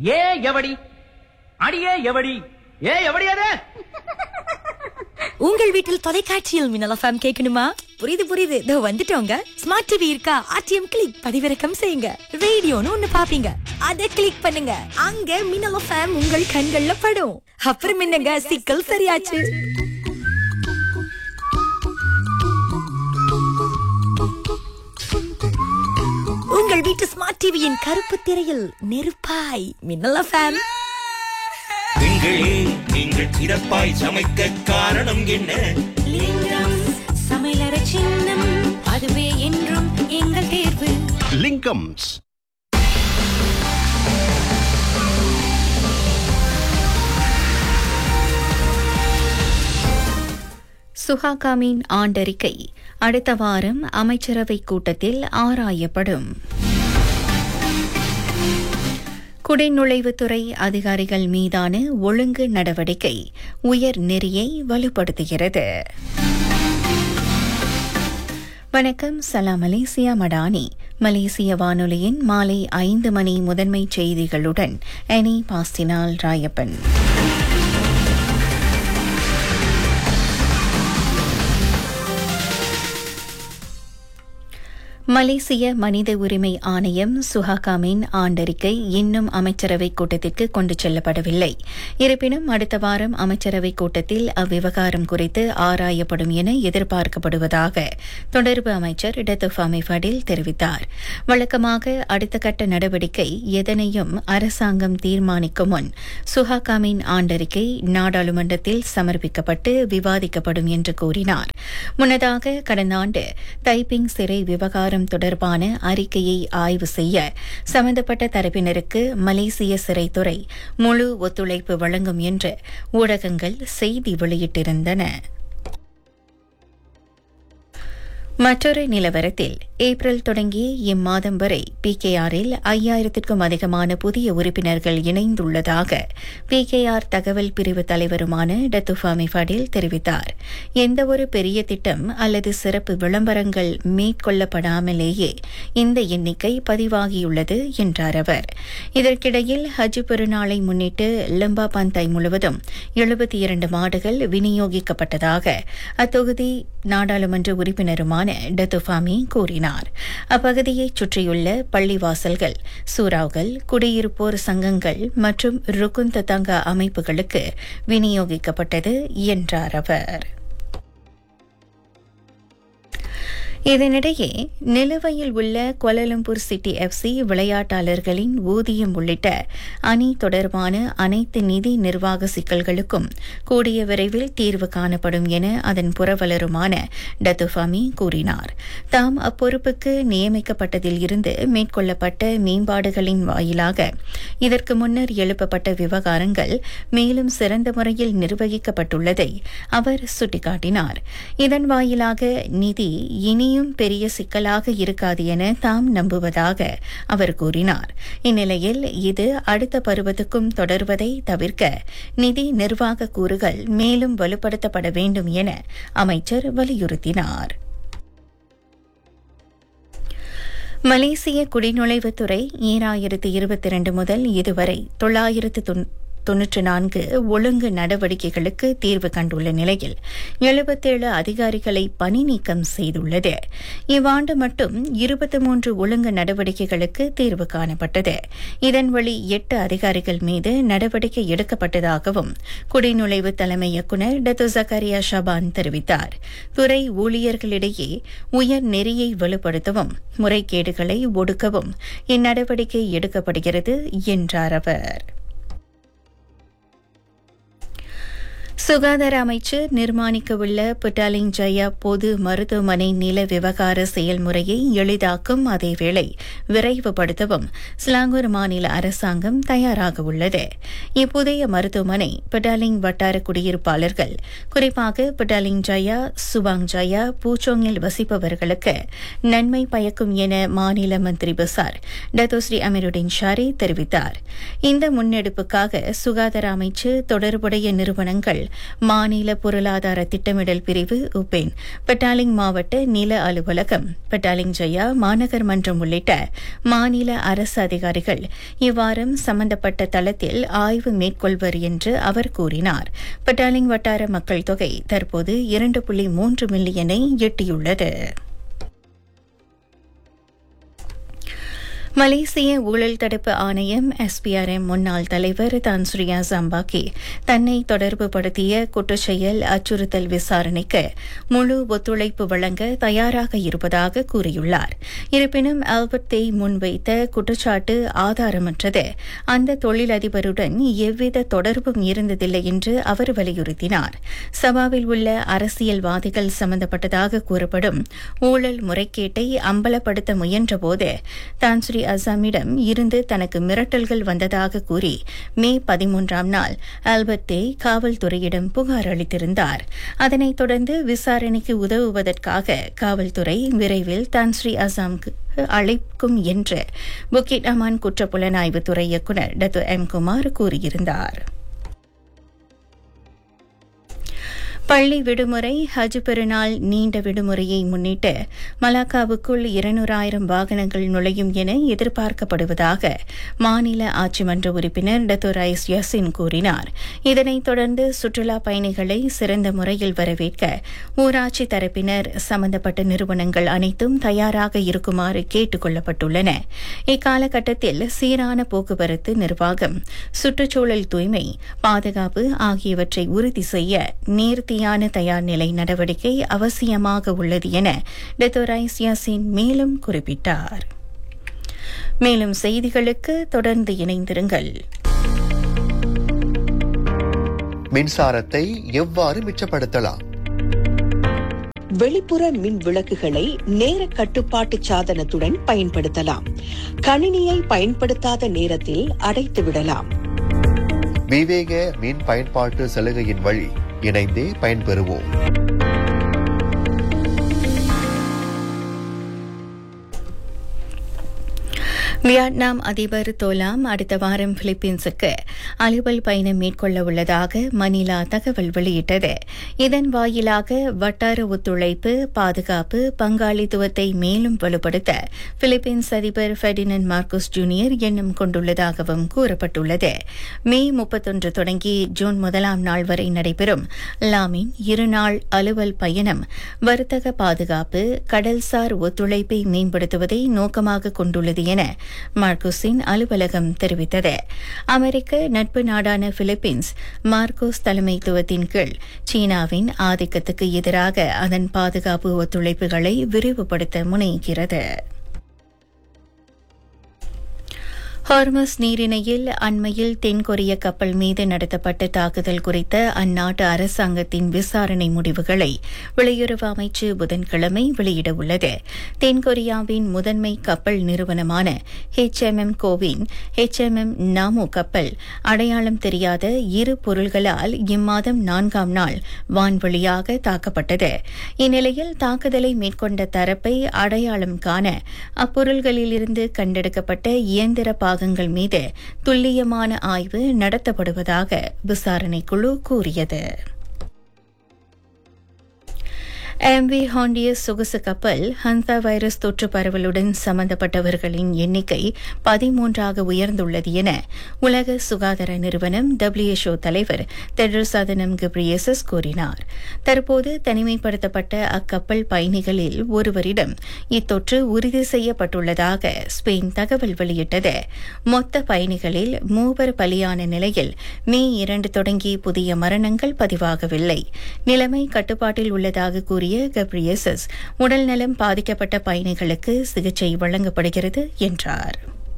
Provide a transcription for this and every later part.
ஏ எவடி அடியே எவடி ஏ எவடி அது உங்கள் வீட்டில் தொலைக்காட்சியில் மின்னல் எஃப்எம் கேட்கணுமா புரியுது புரியுது இதோ வந்துட்டோங்க ஸ்மார்ட் டிவி இருக்கா ஆர்டிஎம் கிளிக் பதிவிறக்கம் செய்யுங்க ரேடியோன்னு ஒண்ணு பாப்பீங்க அதை கிளிக் பண்ணுங்க அங்க மின்னல் எஃப்எம் உங்கள் கண்கள்ல படும் அப்புறம் என்னங்க சிக்கல் சரியாச்சு உங்கள் வீட்டு ஸ்மார்ட் டிவியின் கருப்பு திரையில் நெருப்பாய் மின்னல் எஃப்எம் பெண்களே நீங்கள் சிறப்பாய் சமைக்க காரணம் என்ன லிங்கம் சமையலற சின்னம் அதுவே என்றும் எங்கள் தேர்வு லிங்கம்ஸ் சுஹாகாமின் ஆண்டறிக்கை அடுத்த வாரம் அமைச்சரவை கூட்டத்தில் ஆராயப்படும் குடிநுழைவுத்துறை அதிகாரிகள் மீதான ஒழுங்கு நடவடிக்கை உயர் நெறியை வலுப்படுத்துகிறது வணக்கம் சலாம் மலேசியா மடானி மலேசிய வானொலியின் மாலை ஐந்து மணி முதன்மை செய்திகளுடன் எனி பாஸ்டினால் ராயப்பன் மலேசிய மனித உரிமை ஆணையம் சுஹாகாமின் ஆண்டறிக்கை இன்னும் அமைச்சரவை கூட்டத்திற்கு கொண்டு செல்லப்படவில்லை இருப்பினும் அடுத்த வாரம் அமைச்சரவை கூட்டத்தில் அவ்விவகாரம் குறித்து ஆராயப்படும் என எதிர்பார்க்கப்படுவதாக தொடர்பு அமைச்சர் டத்துஃபாமி ஃபடில் தெரிவித்தார் வழக்கமாக அடுத்த கட்ட நடவடிக்கை எதனையும் அரசாங்கம் தீர்மானிக்கும் முன் சுஹாகாமின் ஆண்டறிக்கை நாடாளுமன்றத்தில் சமர்ப்பிக்கப்பட்டு விவாதிக்கப்படும் என்று கூறினார் முன்னதாக கடந்த ஆண்டு தைப்பிங் சிறை விவகாரம் தொடர்பான அறிக்கையை ஆய்வு செய்ய சம்பந்தப்பட்ட தரப்பினருக்கு மலேசிய சிறைத்துறை முழு ஒத்துழைப்பு வழங்கும் என்று ஊடகங்கள் செய்தி வெளியிட்டிருந்தன மற்றொரு நிலவரத்தில் ஏப்ரல் தொடங்கி இம்மாதம் வரை பிகேஆரில் ஐயாயிரத்திற்கும் அதிகமான புதிய உறுப்பினர்கள் இணைந்துள்ளதாக பிகேஆர் தகவல் பிரிவு தலைவருமான டத்துஃபாமி ஃபடில் தெரிவித்தார் எந்தவொரு பெரிய திட்டம் அல்லது சிறப்பு விளம்பரங்கள் மேற்கொள்ளப்படாமலேயே இந்த எண்ணிக்கை பதிவாகியுள்ளது என்றார் அவர் இதற்கிடையில் ஹஜ் பெருநாளை முன்னிட்டு லம்பா பந்தாய் முழுவதும் எழுபத்தி இரண்டு மாடுகள் விநியோகிக்கப்பட்டதாக அத்தொகுதி நாடாளுமன்ற உறுப்பினருமான டத்துஃபாமி கூறினார் அப்பகுதியைச் சுற்றியுள்ள பள்ளிவாசல்கள் சூறாவ்கள் குடியிருப்போர் சங்கங்கள் மற்றும் ருக்குன் தத்தங்கா அமைப்புகளுக்கு விநியோகிக்கப்பட்டது என்றார் அவர் இதனிடையே நிலுவையில் உள்ள கோலலம்பூர் சிட்டி எஃப்சி விளையாட்டாளர்களின் ஊதியம் உள்ளிட்ட அணி தொடர்பான அனைத்து நிதி நிர்வாக சிக்கல்களுக்கும் கூடிய விரைவில் தீர்வு காணப்படும் என அதன் புரவலருமான டத்துஃபாமி கூறினார் தாம் அப்பொறுப்புக்கு நியமிக்கப்பட்டதில் இருந்து மேற்கொள்ளப்பட்ட மேம்பாடுகளின் வாயிலாக இதற்கு முன்னர் எழுப்பப்பட்ட விவகாரங்கள் மேலும் சிறந்த முறையில் நிர்வகிக்கப்பட்டுள்ளதை அவர் சுட்டிக்காட்டினார் இதன் வாயிலாக நிதி இனியும் பெரிய சிக்கலாக இருக்காது என தாம் நம்புவதாக அவர் கூறினார் இந்நிலையில் இது அடுத்த பருவத்துக்கும் தொடர்வதை தவிர்க்க நிதி நிர்வாக கூறுகள் மேலும் வலுப்படுத்தப்பட வேண்டும் என அமைச்சர் வலியுறுத்தினார் மலேசிய குடிநுழைவுத்துறை ஈராயிரத்து இருபத்தி இரண்டு முதல் இதுவரை தொள்ளாயிரத்து தொன்னூற்று நான்கு ஒழுங்கு நடவடிக்கைகளுக்கு தீர்வு கண்டுள்ள நிலையில் எழுபத்தேழு அதிகாரிகளை பணி நீக்கம் செய்துள்ளது இவ்வாண்டு மட்டும் இருபத்தி மூன்று ஒழுங்கு நடவடிக்கைகளுக்கு தீர்வு காணப்பட்டது இதன் வழி எட்டு அதிகாரிகள் மீது நடவடிக்கை எடுக்கப்பட்டதாகவும் குடிநுழைவு தலைமை இயக்குநர் டத்து ஜக்கரியா ஷபான் தெரிவித்தார் துறை ஊழியர்களிடையே உயர் நெறியை வலுப்படுத்தவும் முறைகேடுகளை ஒடுக்கவும் இந்நடவடிக்கை எடுக்கப்படுகிறது என்றார் அவர் சுகாதார அமைச்சர் நிர்மாணிக்கவுள்ள புட்டாலிங் ஜயா பொது மருத்துவமனை நில விவகார செயல்முறையை எளிதாக்கும் அதேவேளை விரைவுபடுத்தவும் ஸ்லாங்கூர் மாநில அரசாங்கம் தயாராக உள்ளது இப்புதிய மருத்துவமனை புட்டாலிங் வட்டார குடியிருப்பாளர்கள் குறிப்பாக புட்டாலிங் ஜயா சுபாங் ஜயா பூச்சோங்கில் வசிப்பவர்களுக்கு நன்மை பயக்கும் என மாநில மந்திரி பசார் டத்தோஸ்ரீ அமீருddin ஷாரி தெரிவித்தார் இந்த முன்னெடுப்புக்காக சுகாதார அமைச்சு தொடர்புடைய நிறுவனங்கள் மாநில பொருளாதார திட்டமிடல் பிரிவு உபென் பட்டாலிங் மாவட்ட நில அலுவலகம் பட்டாலிங் ஜெயா மாநகர் மன்றம் உள்ளிட்ட மாநில அரசு அதிகாரிகள் இவ்வாரம் சம்பந்தப்பட்ட தளத்தில் ஆய்வு மேற்கொள்வர் என்று அவர் கூறினார் பட்டாலிங் வட்டார மக்கள் தொகை தற்போது இரண்டு புள்ளி மூன்று மில்லியனை எட்டியுள்ளது மலேசிய ஊழல் தடுப்பு ஆணையம் எஸ்பிஆர்எம் முன்னாள் தலைவர் தான் ஸ்ரீயா ஜம்பாக்கி தன்னை தொடர்பு படுத்திய குற்றச்செயல் அச்சுறுத்தல் விசாரணைக்கு முழு ஒத்துழைப்பு வழங்க தயாராக இருப்பதாக கூறியுள்ளார் இருப்பினும் ஆல்பர்ட் தேய் முன்வைத்த குற்றச்சாட்டு ஆதாரமற்றது அந்த தொழிலதிபருடன் எவ்வித தொடர்பும் இருந்ததில்லை என்று அவர் வலியுறுத்தினார் சபாவில் உள்ள அரசியல்வாதிகள் சம்பந்தப்பட்டதாக கூறப்படும் ஊழல் முறைகேட்டை அம்பலப்படுத்த முயன்றபோது தான் ஸ்ரீ அசாமிடம் இருந்து தனக்கு மிரட்டல்கள் வந்ததாக கூறி மே பதிமூன்றாம் நாள் ஆல்பர்டே காவல்துறையிடம் புகார் அளித்திருந்தார் அதனைத் தொடர்ந்து விசாரணைக்கு உதவுவதற்காக காவல்துறை விரைவில் தான் ஸ்ரீ அசாம்க்கு அழைக்கும் என்று புக்கிட் அமான் குற்றப்புலனாய்வுத்துறை இயக்குநர் டத்து எம் குமார் கூறியிருந்தார் பள்ளி விடுமுறை ஹஜ் பெருநாள் நீண்ட விடுமுறையை முன்னிட்டு மலாக்காவுக்குள் இருநூறாயிரம் வாகனங்கள் நுழையும் என எதிர்பார்க்கப்படுவதாக மாநில ஆட்சிமன்ற உறுப்பினர் டத்துரைஸ் யசின் கூறினார் இதனைத் தொடர்ந்து சுற்றுலா பயணிகளை சிறந்த முறையில் வரவேற்க ஊராட்சி தரப்பினர் சம்பந்தப்பட்ட நிறுவனங்கள் அனைத்தும் தயாராக இருக்குமாறு கேட்டுக் கொள்ளப்பட்டுள்ளன இக்காலகட்டத்தில் சீரான போக்குவரத்து நிர்வாகம் சுற்றுச்சூழல் தூய்மை பாதுகாப்பு ஆகியவற்றை உறுதி செய்ய நேர்த்தியான தயார் நிலை நடவடிக்கை அவசியமாக உள்ளது என டெத்தோரைஸ் யாசின் மேலும் குறிப்பிட்டார் மேலும் செய்திகளுக்கு தொடர்ந்து இணைந்திருங்கள் மின்சாரத்தை எவ்வாறு மிச்சப்படுத்தலாம் வெளிப்புற மின் விளக்குகளை நேர கட்டுப்பாட்டு சாதனத்துடன் பயன்படுத்தலாம் கணினியை பயன்படுத்தாத நேரத்தில் அடைத்து விடலாம் விவேக மின் பயன்பாட்டு சலுகையின் வழி இணைந்தே பயன்பெறுவோம் வியட்நாம் அதிபர் தோலாம் அடுத்த வாரம் பிலிப்பீன்ஸுக்கு அலுவல் பயணம் மேற்கொள்ள உள்ளதாக மணிலா தகவல் வெளியிட்டது இதன் வாயிலாக வட்டார ஒத்துழைப்பு பாதுகாப்பு பங்காளித்துவத்தை மேலும் வலுப்படுத்த பிலிப்பீன்ஸ் அதிபர் ஃபெர்டினன் மார்க்கோஸ் ஜூனியர் எண்ணம் கொண்டுள்ளதாகவும் கூறப்பட்டுள்ளது மே முப்பத்தொன்று தொடங்கி ஜூன் முதலாம் நாள் வரை நடைபெறும் லாமின் இருநாள் அலுவல் பயணம் வர்த்தக பாதுகாப்பு கடல்சார் ஒத்துழைப்பை மேம்படுத்துவதை நோக்கமாக கொண்டுள்ளது என மார்க்கோஸின் அலுவலகம் தெரிவித்தது அமெரிக்க நட்பு நாடான பிலிப்பீன்ஸ் மார்க்கோஸ் தலைமைத்துவத்தின் கீழ் சீனாவின் ஆதிக்கத்துக்கு எதிராக அதன் பாதுகாப்பு ஒத்துழைப்புகளை விரிவுபடுத்த முனைகிறது ஹார்மஸ் நீரிணையில் அண்மையில் தென்கொரிய கப்பல் மீது நடத்தப்பட்ட தாக்குதல் குறித்த அந்நாட்டு அரசாங்கத்தின் விசாரணை முடிவுகளை வெளியுறவு அமைச்சு புதன்கிழமை வெளியிடவுள்ளது தென்கொரியாவின் முதன்மை கப்பல் நிறுவனமான ஹெச்எம்எம் கோவின் ஹெச்எம்எம் நாமோ கப்பல் அடையாளம் தெரியாத இரு பொருள்களால் இம்மாதம் நான்காம் நாள் வான்வழியாக தாக்கப்பட்டது இந்நிலையில் தாக்குதலை மேற்கொண்ட தரப்பை அடையாளம் காண அப்பொருள்களிலிருந்து கண்டெடுக்கப்பட்ட இயந்திர பாகங்கள் மீது துல்லியமான ஆய்வு நடத்தப்படுவதாக விசாரணைக்குழு கூறியது எம்வி ஹாண்டியஸ் சொகுசு கப்பல் ஹந்தா வைரஸ் தொற்று பரவலுடன் சம்பந்தப்பட்டவர்களின் எண்ணிக்கை பதிமூன்றாக உயர்ந்துள்ளது என உலக சுகாதார நிறுவனம் டபிள்யூஎச்ஓ தலைவர் தெட்ரஸ் அதனம் கிப்ரியசஸ் கூறினார் தற்போது தனிமைப்படுத்தப்பட்ட அக்கப்பல் பயணிகளில் ஒருவரிடம் இத்தொற்று உறுதி செய்யப்பட்டுள்ளதாக ஸ்பெயின் தகவல் வெளியிட்டது மொத்த பயணிகளில் மூவர் பலியான நிலையில் மே இரண்டு தொடங்கி புதிய மரணங்கள் பதிவாகவில்லை நிலைமை கட்டுப்பாட்டில் உள்ளதாக கூறிய கப்ரியசஸ் உடல்நலம் பாதிக்கப்பட்ட பயணிகளுக்கு சிகிச்சை வழங்கப்படுகிறது என்றார்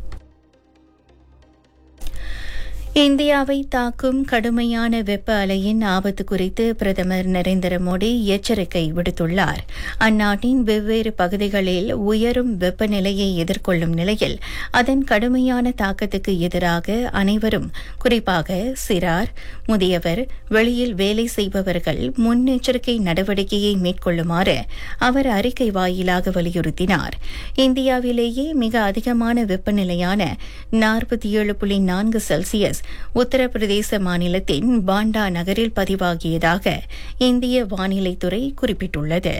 இந்தியாவை தாக்கும் கடுமையான வெப்ப அலையின் ஆபத்து குறித்து பிரதமர் நரேந்திர மோடி எச்சரிக்கை விடுத்துள்ளார் அந்நாட்டின் வெவ்வேறு பகுதிகளில் உயரும் வெப்பநிலையை எதிர்கொள்ளும் நிலையில் அதன் கடுமையான தாக்கத்துக்கு எதிராக அனைவரும் குறிப்பாக சிறார் முதியவர் வெளியில் வேலை செய்பவர்கள் முன்னெச்சரிக்கை நடவடிக்கையை மேற்கொள்ளுமாறு அவர் அறிக்கை வாயிலாக வலியுறுத்தினார் இந்தியாவிலேயே மிக அதிகமான வெப்பநிலையான நாற்பத்தி ஏழு புள்ளி நான்கு செல்சியஸ் உத்தரப்பிரதேச மாநிலத்தின் பாண்டா நகரில் பதிவாகியதாக இந்திய வானிலைத்துறை குறிப்பிட்டுள்ளது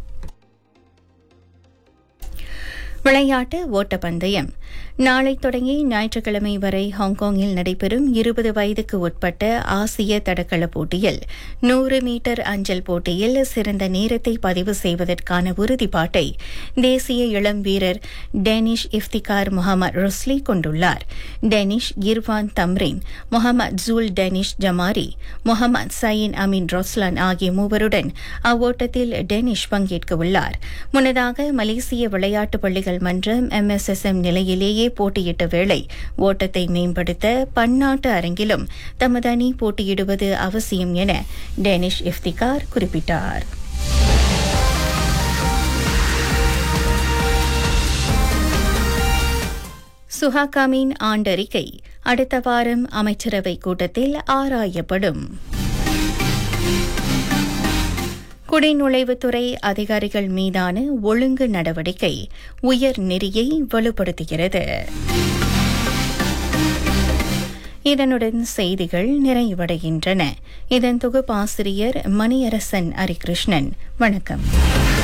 விளையாட்டு ஓட்டப்பந்தயம் நாளை தொடங்கி ஞாயிற்றுக்கிழமை வரை ஹாங்காங்கில் நடைபெறும் இருபது வயதுக்கு உட்பட்ட ஆசிய தடகள போட்டியில் நூறு மீட்டர் அஞ்சல் போட்டியில் சிறந்த நேரத்தை பதிவு செய்வதற்கான உறுதிப்பாட்டை தேசிய இளம் வீரர் டேனிஷ் இஃப்திகார் முகமது ரொஸ்லி கொண்டுள்ளார் Danish Irwan Tamrin Mohamad Zul Danish Jamari Mohamad Zain Amin Roslan ஆகிய மூவருடன் அவ்வோட்டத்தில் டேனிஷ் பங்கேற்க உள்ளார் முன்னதாக மலேசிய விளையாட்டு பள்ளிகள் மன்றம் எம்எஸ்எஸ்எம் நிலையிலேயே போட்டியிட்ட வேளை ஓட்டத்தை மேம்படுத்த பன்னாட்டு அரங்கிலும் தமது அணி போட்டியிடுவது அவசியம் என டேனிஷ் இஃப்திகார் குறிப்பிட்டார் சுஹாகாமின் ஆண்டறிக்கை அடுத்த வாரம் அமைச்சரவை கூட்டத்தில் ஆராயப்படும் குடிநுழைவுத்துறை அதிகாரிகள் மீதான ஒழுங்கு நடவடிக்கை உயர் நெறியை வலுப்படுத்துகிறது இதனுடன் செய்திகள் நிறைவடைகின்றன இதன் தொகுப்பாசிரியர் மணியரசன் ஹரிகிருஷ்ணன் வணக்கம்